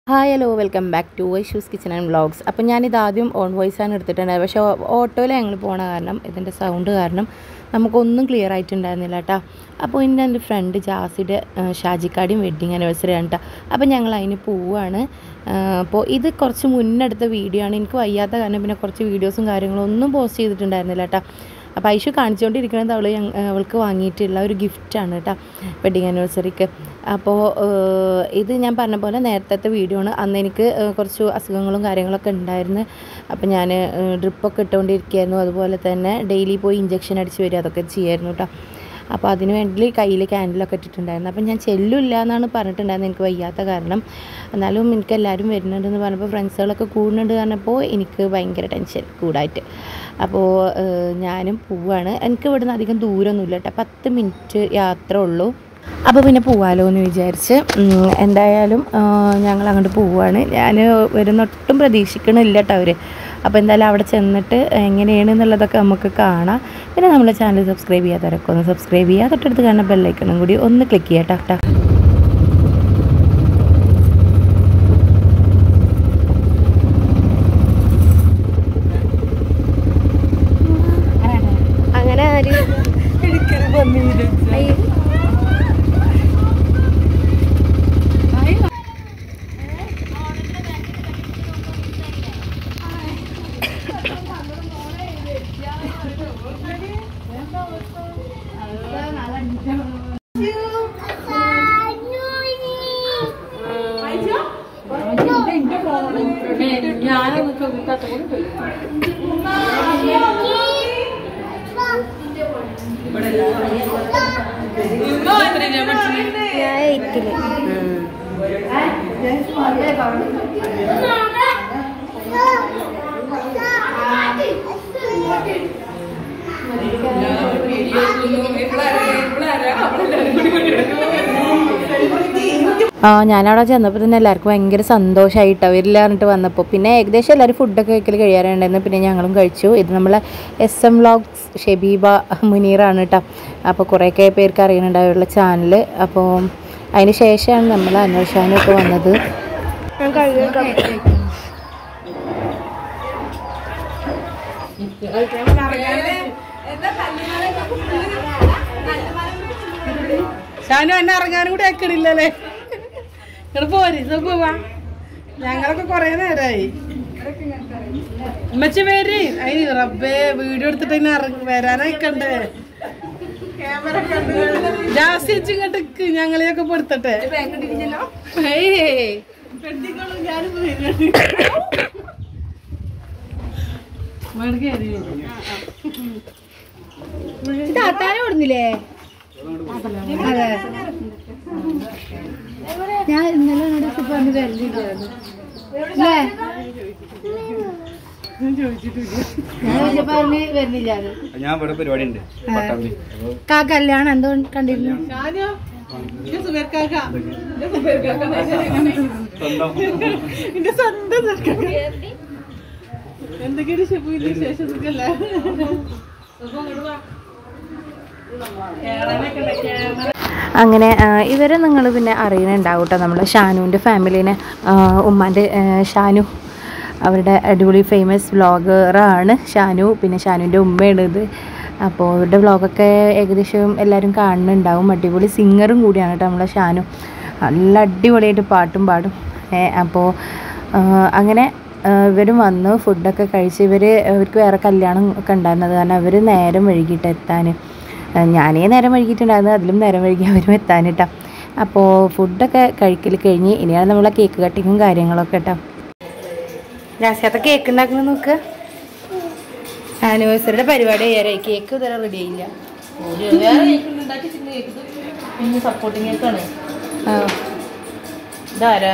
Hi hello welcome back to Aishu's kitchen and vlogs അപ്പോൾ ഞാനിത് ആദ്യം ഓൺ വോയിസ് ആണ് എടുത്തിട്ടുണ്ടായത് പക്ഷേ ഓട്ടോയിൽ ഞങ്ങൾ പോണ കാരണം ഇതിൻ്റെ സൗണ്ട് കാരണം നമുക്കൊന്നും ക്ലിയർ ആയിട്ടുണ്ടായിരുന്നില്ല കേട്ടോ അപ്പോൾ ഇന്ന് എൻ്റെ ഫ്രണ്ട് ജാസിയുടെ ആ, ഷാജിക്കാടിയും വെഡ്ഡിങ് ആനിവേഴ്സറി ആണ് കേട്ടോ അപ്പോൾ ഞങ്ങൾ അതിന് പോവുകയാണ് ആ, അപ്പോൾ ഇത് കുറച്ച് മുന്നെടുത്ത വീഡിയോ ആണ് എനിക്ക് വയ്യാത്ത കാരണം പിന്നെ കുറച്ച് വീഡിയോസും കാര്യങ്ങളും ഒന്നും പോസ്റ്റ് ചെയ്തിട്ടുണ്ടായിരുന്നില്ല കേട്ടോ അപ്പോൾ ഐഷു കാണിച്ചുകൊണ്ടിരിക്കുന്നത് അവൾ ഞങ്ങ- അവൾക്ക് വാങ്ങിയിട്ടുള്ള ഒരു ഗിഫ്റ്റാണ് കേട്ടോ വെഡിങ് ആനിവേഴ്സറിക്ക് അപ്പോൾ ഏഹ്, ഇത് ഞാൻ പറഞ്ഞ പോലെ നേരത്തെ വീഡിയോ ആണ് അന്ന് എനിക്ക് ഏഹ്, കുറച്ച് അസുഖങ്ങളും കാര്യങ്ങളൊക്കെ ഉണ്ടായിരുന്നു അപ്പോൾ ഞാൻ ഡ്രിപ്പൊക്കെ ഇട്ടുകൊണ്ടിരിക്കുകയായിരുന്നു അതുപോലെ തന്നെ ഡെയിലി പോയി ഇഞ്ചക്ഷൻ അടിച്ച് വരിക അതൊക്കെ ചെയ്യായിരുന്നു കേട്ടോ അപ്പോൾ അതിന് വേണ്ടി കയ്യിൽ ക്യാൻഡിലൊക്കെ ഇട്ടിട്ടുണ്ടായിരുന്നു അപ്പം ഞാൻ ചെല്ലില്ല എന്നാണ് പറഞ്ഞിട്ടുണ്ടായിരുന്നത് എനിക്ക് വയ്യാത്ത കാരണം എന്നാലും എനിക്ക് എല്ലാവരും വരുന്നുണ്ടെന്ന് പറഞ്ഞപ്പോൾ ഫ്രണ്ട്സുകളൊക്കെ കൂടുന്നുണ്ട് പറഞ്ഞപ്പോൾ എനിക്ക് ഭയങ്കര ടെൻഷൻ കൂടായിട്ട് അപ്പോൾ ഏഹ്, ഞാനും പോവാണ് എനിക്ക് ഇവിടുന്ന് അധികം ദൂരമൊന്നുമില്ല കേട്ടോ പത്ത് മിനിറ്റ് യാത്ര ഉള്ളൂ അപ്പോൾ പിന്നെ പോവാലോ എന്ന് വിചാരിച്ച് ഉം, എന്തായാലും ഞങ്ങൾ അങ്ങോട്ട് പോവാണ് ഞാൻ വരുന്ന ഒട്ടും പ്രതീക്ഷിക്കണില്ല കേട്ടോ അവർ അപ്പോൾ എന്തായാലും അവിടെ ചെന്നിട്ട് എങ്ങനെയാണ് എന്നുള്ളതൊക്കെ നമുക്ക് കാണാം പിന്നെ നമ്മളെ ചാനൽ സബ്സ്ക്രൈബ് ചെയ്യാത്തവരൊക്കെ ഒന്ന് സബ്സ്ക്രൈബ് ചെയ്യുക തൊട്ടടുത്ത് കാണുന്ന ബെല്ലൈക്കണും കൂടി ഒന്ന് ക്ലിക്ക് ചെയ്യാം ടാ ടാ അങ്ങനെ ആര് അയ്യോ. ഞാൻ എയ്ത്തില് ആ ഞാനവിടെ ചെന്നപ്പോൾ തന്നെ എല്ലാവർക്കും ഭയങ്കര സന്തോഷമായിട്ട് അവരില്ല പറഞ്ഞിട്ട് വന്നപ്പോൾ പിന്നെ ഏകദേശം എല്ലാവരും ഫുഡൊക്കെ കഴിക്കൽ കഴിയാറുണ്ടായിരുന്നു പിന്നെ ഞങ്ങളും കഴിച്ചു ഇത് നമ്മളെ എസ് എം വ്ളോഗ്സ് ഷെബീബ മുനീറാണ് കേട്ടോ അപ്പോൾ കുറേയൊക്കെ പേർക്ക് അറിയുന്നുണ്ട് അവരുടെ ചാനൽ അപ്പോൾ അതിന് ശേഷമാണ് നമ്മൾ അന്വേഷാനൊക്കെ വന്നത് ഷാനു എന്നെ ഇറങ്ങാനും കൂടി അയക്കണില്ലല്ലേ ഇങ്ങോട്ട് പോരി ഇത് പോവാ ഞങ്ങളൊക്കെ കൊറേ നേരമായി ഉമ്മച്ചി പേര് അതിന് റബ്ബേ വീഡിയോ എടുത്തിട്ട് ഇനി ഇറങ്ങി വരാനയക്കണ്ടേ ജാസ്തി വെച്ച് ഇങ്ങോട്ട് നിക്ക്, ഞങ്ങളെയൊക്കെ പെടുത്തട്ടെ ഏയ്. ഇങ്ങോട്ട് കേറി വരൂ. താത്താനെ ഓടുന്നില്ലേ അതെ ഞാൻ ഇന്നലെ പറഞ്ഞ് വരലില്ലായിരുന്നു അല്ലേ ഞാൻ ചോദിച്ചിട്ടില്ല ഞാൻ ചോദിച്ചപ്പോ പറഞ്ഞ് വരുന്നില്ലായിരുന്നു ഞാൻ ഇവിടെ പരിപാടി ഉണ്ട് പട്ടാമ്പി കാ കല്യാണം എന്തോ കണ്ടിരുന്നു ഷാനു എന്റെ സുബേർക്കാക്ക എന്റെ സുബേർക്കാക്ക സ്വന്തം എന്റെ സ്വന്തം ചെറുക്കൻ. എന്തൊക്കെയാണ് ഷെബുവിന്റെ വിശേഷം സുഖല്ലേ അങ്ങനെ ആ, ഇവരെ നിങ്ങൾ പിന്നെ അറിയുന്നുണ്ടാവും കേട്ടോ നമ്മളെ ഷാനുവിൻ്റെ ഫാമിലീനെ ഉമ്മാൻ്റെ ഷാനു അവരുടെ അടിപൊളി ഫേമസ് വ്ളോഗറാണ് ഷാനു പിന്നെ ഷാനുവിൻ്റെ ഉമ്മയാണ് ഇത് അപ്പോൾ ഇവരുടെ വ്ളോഗൊക്കെ ഏകദേശം എല്ലാവരും കാണുന്നുണ്ടാവും അടിപൊളി സിംഗറും കൂടിയാണ് കേട്ടോ നമ്മളെ ഷാനു നല്ല അടിപൊളിയായിട്ട് പാട്ടും പാടും ഏ, അപ്പോൾ ആ, അങ്ങനെ ആ, ഇവരും വന്നു ഫുഡൊക്കെ കഴിച്ച് ഇവർ ഇവർക്ക് വേറെ കല്യാണം ഒക്കെ ഉണ്ടായിരുന്നത് കാരണം അവർ നേരം വൈകിട്ട് എത്താൻ ഞാനേ നേരം വൈകിട്ടുണ്ടായിരുന്നു അതിലും നേരം വൈകി അവരും എത്താനിട്ടാ അപ്പോൾ ഫുഡൊക്കെ കഴിക്കൽ കഴിഞ്ഞ് ഇനിയാണ് നമ്മളെ കേക്ക് കട്ടിങ്ങും കാര്യങ്ങളൊക്കെ കേട്ടോ രാശിയാത്ത കേക്ക് ഉണ്ടാക്കുന്നത് നോക്ക് ആനിവേഴ്സറിയുടെ പരിപാടി ചെയ്യാറായി കേക്ക് ഇതുവരെ റെഡി ആയില്ല സപ്പോർട്ടിങ് കേക്കാണ് ആ ഇതാരാ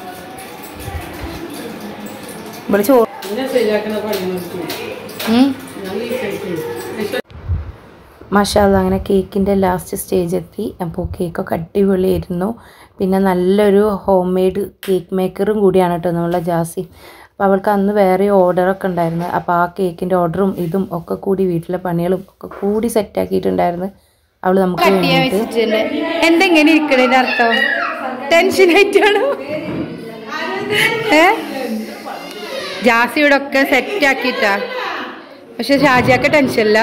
ഇവിടെ ചോറ് ശരിയാക്കണ പണി ഉം. മാഷാല്ല അങ്ങനെ കേക്കിൻ്റെ ലാസ്റ്റ് സ്റ്റേജ് എത്തി അപ്പോൾ കേക്കൊക്കെ അടിപൊളിയായിരുന്നു പിന്നെ നല്ലൊരു ഹോം മെയ്ഡ് കേക്ക് മേക്കറും കൂടിയാണ് കേട്ടോ നമ്മളെ ജാസി അപ്പോൾ അവൾക്ക് അന്ന് വേറെ ഓർഡറൊക്കെ ഉണ്ടായിരുന്നു അപ്പോൾ ആ കേക്കിൻ്റെ ഓർഡറും ഇതും ഒക്കെ കൂടി വീട്ടിലെ പണികളും ഒക്കെ കൂടി സെറ്റാക്കിയിട്ടുണ്ടായിരുന്നു അവൾ നമുക്ക് വേണ്ടിയിട്ട് എന്തെങ്ങനെ ഇരിക്കണതിൻ്റെ അർത്ഥം ടെൻഷൻ ആയിട്ടാണോ ഏ ജാസി ഇവിടെ ഒക്കെ സെറ്റ് ആക്കിട്ടാ പക്ഷെ ഷാജിയാക്ക് ടെൻഷനില്ല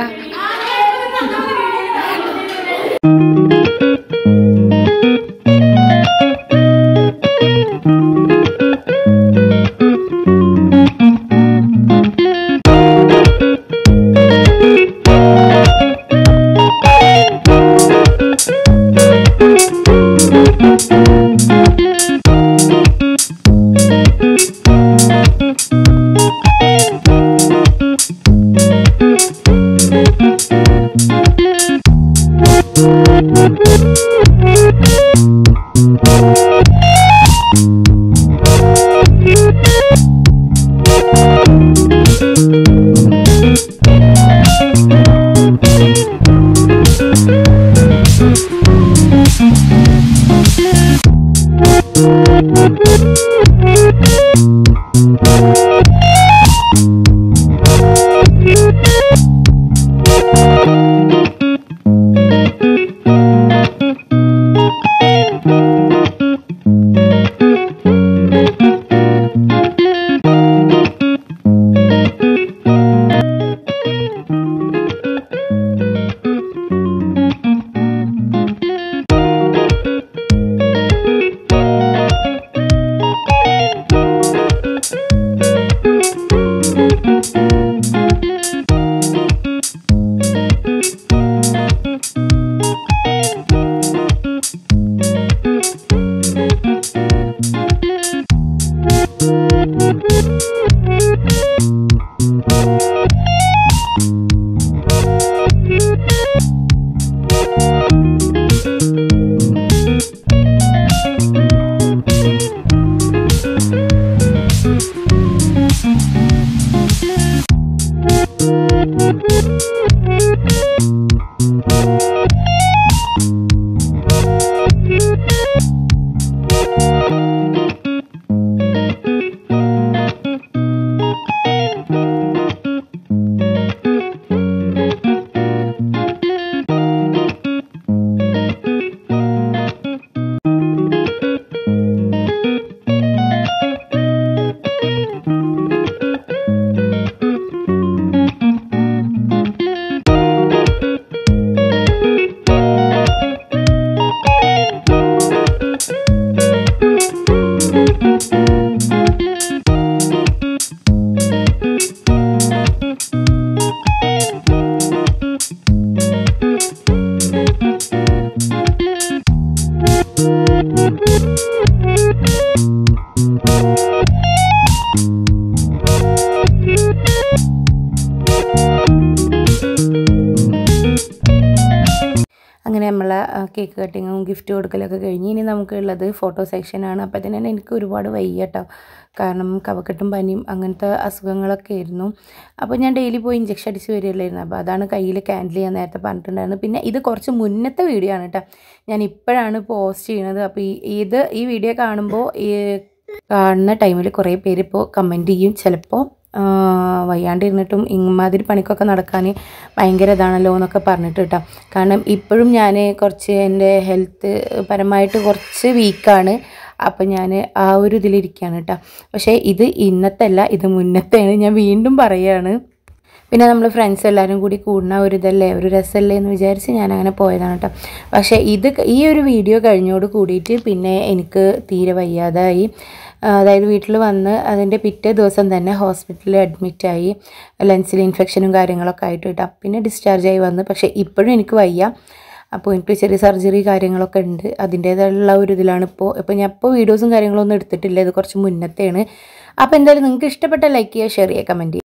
അങ്ങനെ നമ്മളെ കേക്ക് കട്ടിങ്ങും ഗിഫ്റ്റ് കൊടുക്കലൊക്കെ കഴിഞ്ഞ് ഇനി നമുക്കുള്ളത് ഫോട്ടോ സെക്ഷനാണ് അപ്പോൾ അതിന് തന്നെ എനിക്ക് ഒരുപാട് വയ്യ കേട്ടോ കാരണം കവക്കെട്ടും പനിയും അങ്ങനത്തെ അസുഖങ്ങളൊക്കെ ആയിരുന്നു അപ്പോൾ ഞാൻ ഡെയിലി പോയി ഇഞ്ചക്ഷൻ അടിച്ച് വരികയല്ലായിരുന്നു അപ്പോൾ അതാണ് കയ്യിൽ ക്യാൻഡിൽ ഞാൻ നേരത്തെ പറഞ്ഞിട്ടുണ്ടായിരുന്നു പിന്നെ ഇത് കുറച്ച് മുന്നത്തെ വീഡിയോ ആണ് കേട്ടോ ഞാൻ ഇപ്പോഴാണ് പോസ്റ്റ് ചെയ്യുന്നത് അപ്പോൾ ഈ ഇത് ഈ വീഡിയോ കാണുമ്പോൾ ഈ കാണുന്ന ടൈമിൽ കുറേ പേര് ഇപ്പോൾ കമൻറ്റ് ചെയ്യും ചിലപ്പോൾ വയ്യാണ്ടിരുന്നിട്ടും ഇമാതിരി പണിക്കൊക്കെ നടക്കാൻ ഭയങ്കര ഇതാണല്ലോ എന്നൊക്കെ പറഞ്ഞിട്ട് കേട്ടോ കാരണം ഇപ്പോഴും ഞാൻ കുറച്ച് എൻ്റെ ഹെൽത്ത് പരമായിട്ട് കുറച്ച് വീക്കാണ് അപ്പം ഞാൻ ആ ഒരു ഇതിലിരിക്കുകയാണ് കേട്ടോ പക്ഷേ ഇത് ഇന്നത്തെ അല്ല ഇത് മുന്നത്തെയാണ് ഞാൻ വീണ്ടും പറയുകയാണ് പിന്നെ നമ്മൾ ഫ്രണ്ട്സ് എല്ലാവരും കൂടി കൂടുന്ന ഒരു ഇതല്ലേ ഒരു രസമല്ലേ എന്ന് വിചാരിച്ച് ഞാൻ അങ്ങനെ പോയതാണ് കേട്ടോ പക്ഷേ ഇത് ഈ ഒരു വീഡിയോ കഴിഞ്ഞോട് കൂടിയിട്ട് പിന്നെ എനിക്ക് തീരെ വയ്യാതായി അതായത് വീട്ടിൽ വന്ന് അതിൻ്റെ പിറ്റേ ദിവസം തന്നെ ഹോസ്പിറ്റലിൽ അഡ്മിറ്റായി ലെൻസിൽ ഇൻഫെക്ഷനും കാര്യങ്ങളൊക്കെ ആയിട്ട് കേട്ടോ പിന്നെ ഡിസ്ചാർജ് ആയി വന്ന് പക്ഷേ ഇപ്പോഴും എനിക്ക് വയ്യ അപ്പോൾ എനിക്ക് ചെറിയ സർജറി കാര്യങ്ങളൊക്കെ ഉണ്ട് അതിൻ്റേതായുള്ള ഒരു ഇതിലാണ് ഇപ്പോൾ ഇപ്പോൾ ഞാൻ ഇപ്പോൾ വീഡിയോസും കാര്യങ്ങളൊന്നും എടുത്തിട്ടില്ല ഇത് കുറച്ച് മുന്നത്തെയാണ് അപ്പോൾ എന്തായാലും നിങ്ങൾക്ക് ഇഷ്ടപ്പെട്ട ലൈക്ക് ചെയ്യുക ഷെയർ ചെയ്യുക കമൻറ്റ് ചെയ്യുക